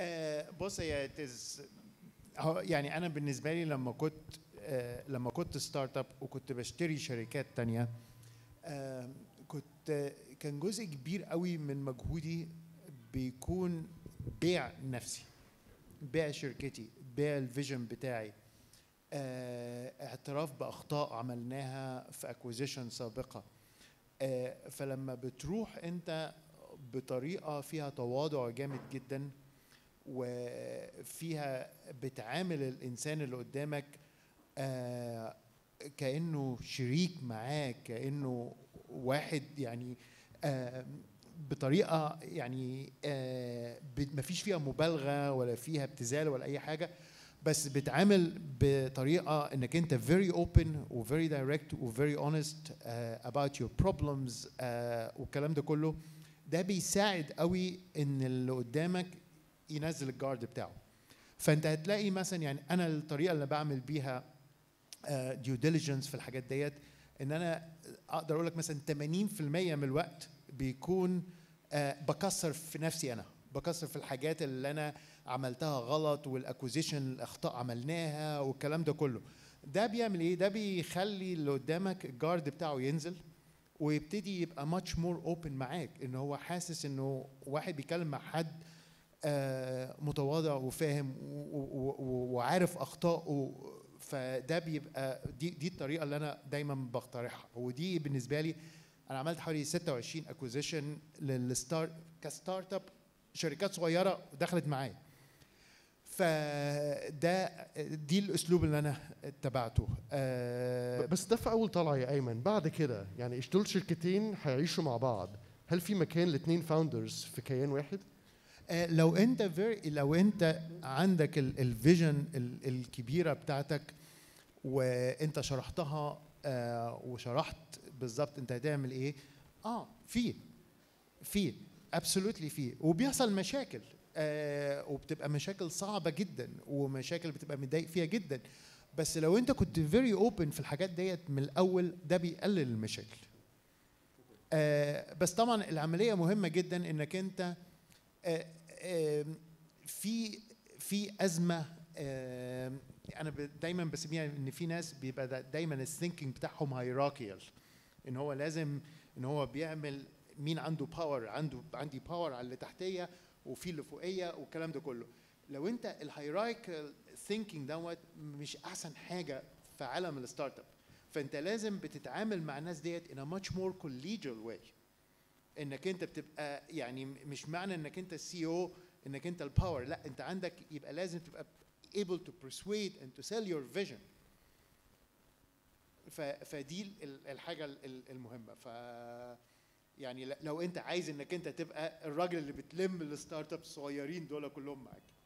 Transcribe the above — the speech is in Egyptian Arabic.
آه، بص هي it is- هو يعني انا بالنسبه لي لما كنت آه، لما كنت ستارت اب وكنت بشتري شركات تانية آه، كنت كان جزء كبير قوي من مجهودي بيكون بيع نفسي بيع شركتي بيع الفيجن بتاعي آه، اعتراف باخطاء عملناها في اكوزيشن سابقه آه، فلما بتروح انت بطريقه فيها تواضع جامد جدا وفيها بتعامل الانسان اللي قدامك آه، كانه شريك معاك كانه واحد يعني آه، بطريقه يعني آه، ب- مفيش فيها مبالغه ولا فيها ابتذال ولا اي حاجه بس بتعامل بطريقه انك انت very open و very direct و very honest uh, about your problems uh, والكلام ده كله ده بيساعد قوي ان اللي قدامك ينزل الجارد بتاعه فانت هتلاقي مثلا يعني انا الطريقه اللي بعمل بيها ديو ديليجنس في الحاجات ديت ان انا اقدر اقول لك مثلا 80% من الوقت بيكون آه، بكسر في نفسي انا بكسر في الحاجات اللي انا عملتها غلط والاكوزيشن الاخطاء عملناها والكلام ده كله ده بيعمل ايه ده بيخلي اللي قدامك الجارد بتاعه ينزل ويبتدي يبقى ماتش مور اوبن معاك ان هو حاسس انه واحد بيتكلم مع حد آه، متواضع وفاهم و- و- و- وعارف اخطائه فده بيبقى دي دي الطريقه اللي انا دايما بقترحها ودي بالنسبه لي انا عملت حوالي 26 اكوزيشن للستار كستارت اب شركات صغيره دخلت معايا فده دي الاسلوب اللي انا اتبعته آه، بس ده في اول طلعه يا ايمن بعد كده يعني ايش دول شركتين هيعيشوا مع بعض هل في مكان لاثنين فاوندرز في كيان واحد آه، لو انت very لو انت عندك الفيجن الكبيره بتاعتك وانت شرحتها آه، وشرحت بالظبط انت هتعمل ايه اه في في ابسولوتلي في وبيحصل مشاكل آه وبتبقى مشاكل صعبه جدا ومشاكل بتبقى متضايق فيها جدا بس لو انت كنت فيري اوبن في الحاجات ديت من الاول ده بيقلل المشاكل آه بس طبعا العمليه مهمه جدا انك انت آه آه في في ازمه آه انا ب- دايما بسميها ان في ناس بيبقى دا- دايما الثينكينج بتاعهم هيراكيال ان هو لازم ان هو بيعمل مين عنده باور عنده عندي باور على اللي تحتيه وفي اللي فوقيه والكلام ده كله لو انت الهيرايكال ثينكينج دوت مش احسن حاجه في عالم الستارت اب فانت لازم بتتعامل مع الناس ديت in a much more collegial way انك انت بتبقى يعني م- مش معنى انك انت السي او انك انت الباور لا انت عندك يبقى لازم تبقى able to persuade and to sell your vision ف- فدي ال- الحاجه ال- ال- المهمه ف يعني ل- لو انت عايز انك انت تبقى الراجل اللي بتلم الستارت اب الصغيرين دول كلهم معاك